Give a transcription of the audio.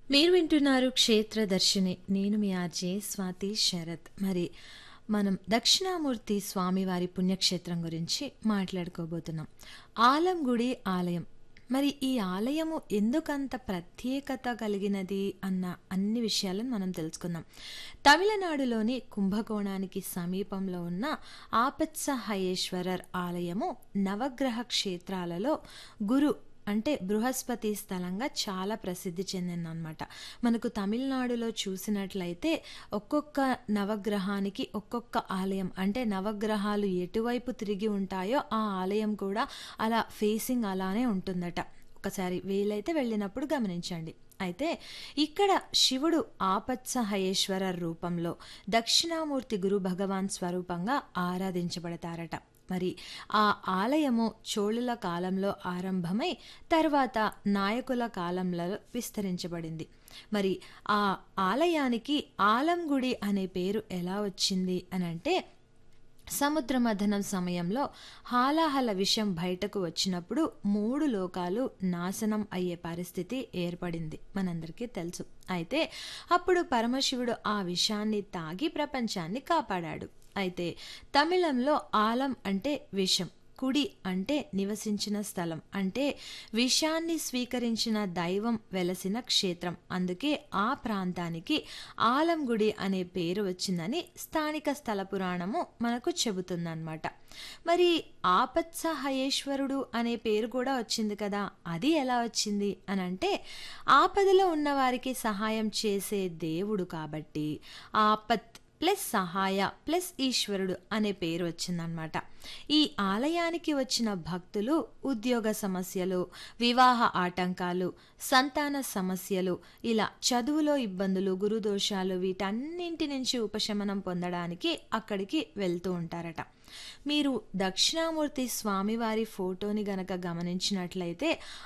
మీరు వింటున్నారు క్షేత్ర దర్శిని నేను మీ ఆర్జే స్వాతి శరత్ మరి మనం దక్షిణామూర్తి స్వామివారి పుణ్యక్షేత్రం గురించి మాట్లాడుకోబోతున్నాం ఆలంగుడి ఆలయం మరి ఈ ఆలయము ఎందుకంత ప్రత్యేకత కలిగినది అన్న అన్ని విషయాలను మనం తెలుసుకుందాం తమిళనాడులోని కుంభకోణానికి సమీపంలో ఉన్న ఆపత్సహయేశ్వరర్ ఆలయము నవగ్రహ క్షేత్రాలలో గురు అంటే బృహస్పతి స్థలంగా చాలా ప్రసిద్ధి చెందిందనమాట మనకు తమిళనాడులో చూసినట్లయితే ఒక్కొక్క నవగ్రహానికి ఒక్కొక్క ఆలయం అంటే నవగ్రహాలు ఎటువైపు తిరిగి ఉంటాయో ఆ ఆలయం కూడా అలా ఫేసింగ్ అలానే ఉంటుందట ఒకసారి వీలైతే వెళ్ళినప్పుడు గమనించండి అయితే ఇక్కడ శివుడు ఆపత్సహయేశ్వర రూపంలో దక్షిణామూర్తి గురు భగవాన్ స్వరూపంగా ఆరాధించబడతారట మరి ఆ ఆలయము చోళుల కాలంలో ఆరంభమై తర్వాత నాయకుల కాలంలో విస్తరించబడింది మరి ఆ ఆలయానికి ఆలంగుడి అనే పేరు ఎలా వచ్చింది అని అంటే సముద్ర మథనం సమయంలో హాలాహల విషం బయటకు వచ్చినప్పుడు మూడు లోకాలు నాశనం అయ్యే పరిస్థితి ఏర్పడింది మనందరికీ తెలుసు అయితే అప్పుడు పరమశివుడు ఆ విషాన్ని తాగి ప్రపంచాన్ని కాపాడాడు అయితే తమిళంలో ఆలం అంటే విషం కుడి అంటే నివసించిన స్థలం అంటే విషాన్ని స్వీకరించిన దైవం వెలసిన క్షేత్రం అందుకే ఆ ప్రాంతానికి ఆలంగుడి అనే పేరు వచ్చిందని స్థానిక స్థల పురాణము మనకు చెబుతుందన్నమాట మరి ఆపత్సహయేశ్వరుడు అనే పేరు కూడా వచ్చింది కదా అది ఎలా వచ్చింది అని అంటే ఆపదలో ఉన్న వారికి సహాయం చేసే దేవుడు కాబట్టి ఆపత్ ప్లస్ సహాయ ప్లస్ ఈశ్వరుడు అనే పేరు వచ్చిందనమాట ఈ ఆలయానికి వచ్చిన భక్తులు ఉద్యోగ సమస్యలు వివాహ ఆటంకాలు సంతాన సమస్యలు ఇలా చదువులో ఇబ్బందులు గురుదోషాలు వీటన్నింటి నుంచి ఉపశమనం పొందడానికి అక్కడికి వెళ్తూ ఉంటారట మీరు దక్షిణామూర్తి స్వామివారి ఫోటోని గనక గమనించినట్లయితే